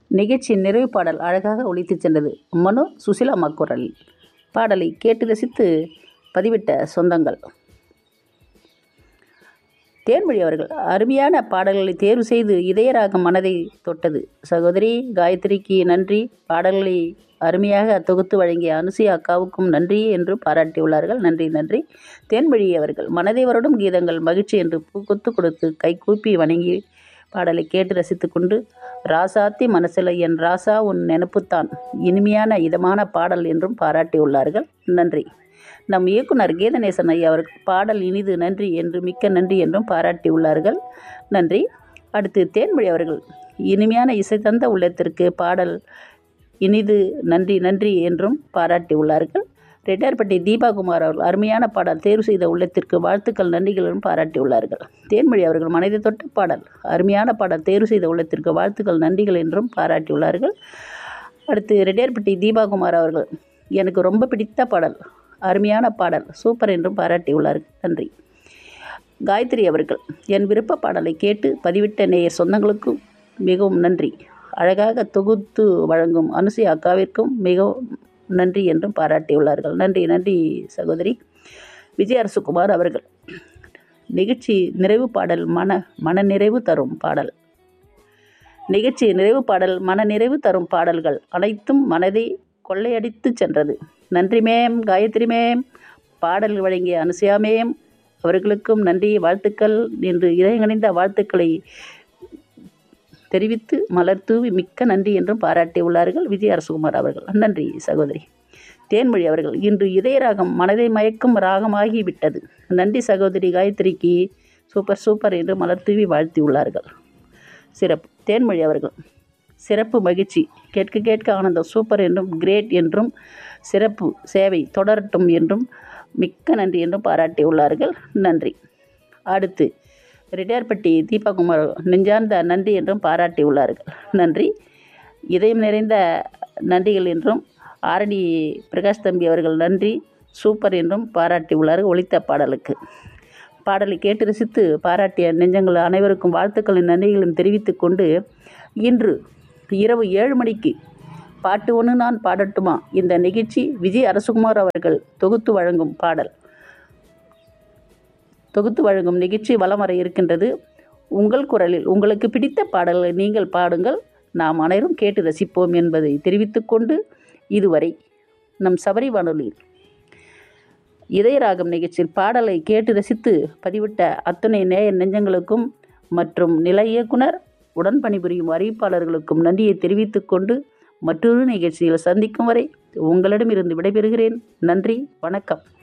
நிகழ்ச்சியின் நிறைவு பாடல் அழகாக ஒலித்துச் சென்றது மனு சுசிலாம்மா குரலில் பாடலை கேட்டு ரசித்து பதிவிட்ட சொந்தங்கள் தேன்மொழி அவர்கள் அருமையான பாடல்களை தேர்வு செய்து இதயராகம் மனதை தொட்டது சகோதரி காயத்ரிக்கு நன்றி பாடல்களை அருமையாக தொகுத்து வழங்கிய அனுசுயா அக்காவுக்கும் நன்றி என்று பாராட்டியுள்ளார்கள் நன்றி நன்றி தேன்மொழி அவர்கள் மனதை வருடும் கீதங்கள் மகிழ்ச்சி என்று பூக்கொத்து கொடுத்து கை கூப்பி வணங்கி பாடலை கேட்டு ரசித்து கொண்டு ராசாத்தி மனசில் என் ராசா உன் நினப்புத்தான் இனிமையான இதமான பாடல் என்றும் பாராட்டியுள்ளார்கள் நன்றி நம் இயக்குனர் கீதநேசன் ஐயா அவர்கள் பாடல் இனிது நன்றி என்று மிக்க நன்றி என்றும் பாராட்டியுள்ளார்கள் நன்றி அடுத்து தேன்மொழி அவர்கள் இனிமையான இசை தந்த உள்ளத்திற்கு பாடல் இனிது நன்றி நன்றி என்றும் பாராட்டியுள்ளார்கள் ரெட்டியார்பட்டி தீபாகுமார் அவர்கள் அருமையான பாடல் தேர்வு செய்த உள்ளத்திற்கு வாழ்த்துக்கள் நன்றிகளும் பாராட்டியுள்ளார்கள் தேன்மொழி அவர்கள் மனதை தொட்ட பாடல் அருமையான பாடல் தேர்வு செய்த உள்ளத்திற்கு வாழ்த்துக்கள் நன்றிகள் என்றும் பாராட்டியுள்ளார்கள் அடுத்து ரெட்டியார்பட்டி தீபாகுமார் அவர்கள் எனக்கு ரொம்ப பிடித்த பாடல் அருமையான பாடல் சூப்பர் என்றும் பாராட்டியுள்ளார்கள் நன்றி காயத்ரி அவர்கள் என் விருப்ப பாடலை கேட்டு பதிவிட்ட நேயர் சொந்தங்களுக்கும் மிகவும் நன்றி அழகாக தொகுத்து வழங்கும் அனுசுயா அக்காவிற்கும் மிகவும் நன்றி என்றும் பாராட்டியுள்ளார்கள் நன்றி நன்றி சகோதரி விஜய் அரசுகுமார் அவர்கள் நிகழ்ச்சி நிறைவு பாடல் மன மன நிறைவு தரும் பாடல் நிகழ்ச்சி நிறைவு பாடல் மன நிறைவு தரும் பாடல்கள் அனைத்தும் மனதை கொள்ளையடித்து சென்றது நன்றி மேம் காயத்ரி மேம் பாடல் வழங்கிய அனுசுயா மேம் அவர்களுக்கும் நன்றி வாழ்த்துக்கள் என்று இதயங்கணிந்த வாழ்த்துக்களை தெரிவித்து மலர் தூவி மிக்க நன்றி என்றும் பாராட்டியுள்ளார்கள் விஜய் அரசுகுமார் அவர்கள் நன்றி சகோதரி தேன்மொழி அவர்கள் இன்று இதயராகம் மனதை மயக்கும் ராகமாகி விட்டது நன்றி சகோதரி காயத்ரிக்கு சூப்பர் சூப்பர் என்று மலர் தூவி வாழ்த்தியுள்ளார்கள் சிறப்பு தேன்மொழி அவர்கள் சிறப்பு மகிழ்ச்சி கேட்க கேட்க ஆனந்தம் சூப்பர் என்றும் கிரேட் என்றும் சிறப்பு சேவை தொடரட்டும் என்றும் மிக்க நன்றி என்றும் பாராட்டியுள்ளார்கள் நன்றி அடுத்து ரெட்டியார்பட்டி தீபகுமார் நெஞ்சார்ந்த நன்றி என்றும் பாராட்டியுள்ளார்கள் நன்றி இதயம் நிறைந்த நன்றிகள் என்றும் ஆரணி பிரகாஷ் தம்பி அவர்கள் நன்றி சூப்பர் என்றும் பாராட்டியுள்ளார்கள் ஒலித்த பாடலுக்கு பாடலை கேட்டு ரசித்து பாராட்டிய நெஞ்சங்கள் அனைவருக்கும் வாழ்த்துக்களின் நன்றிகளும் தெரிவித்துக் கொண்டு இன்று இரவு ஏழு மணிக்கு பாட்டு ஒன்று நான் பாடட்டுமா இந்த நிகழ்ச்சி விஜய் அரசகுமார் அவர்கள் தொகுத்து வழங்கும் பாடல் தொகுத்து வழங்கும் நிகழ்ச்சி வலம் வர இருக்கின்றது உங்கள் குரலில் உங்களுக்கு பிடித்த பாடல்களை நீங்கள் பாடுங்கள் நாம் அனைவரும் கேட்டு ரசிப்போம் என்பதை தெரிவித்துக்கொண்டு இதுவரை நம் சபரி வானொலியில் இதயராகம் நிகழ்ச்சியில் பாடலை கேட்டு ரசித்து பதிவிட்ட அத்துணை நேய நெஞ்சங்களுக்கும் மற்றும் நில இயக்குனர் உடன் பணிபுரியும் அறிவிப்பாளர்களுக்கும் நன்றியை தெரிவித்துக்கொண்டு மற்றொரு நிகழ்ச்சியில் சந்திக்கும் வரை உங்களிடமிருந்து விடைபெறுகிறேன் நன்றி வணக்கம்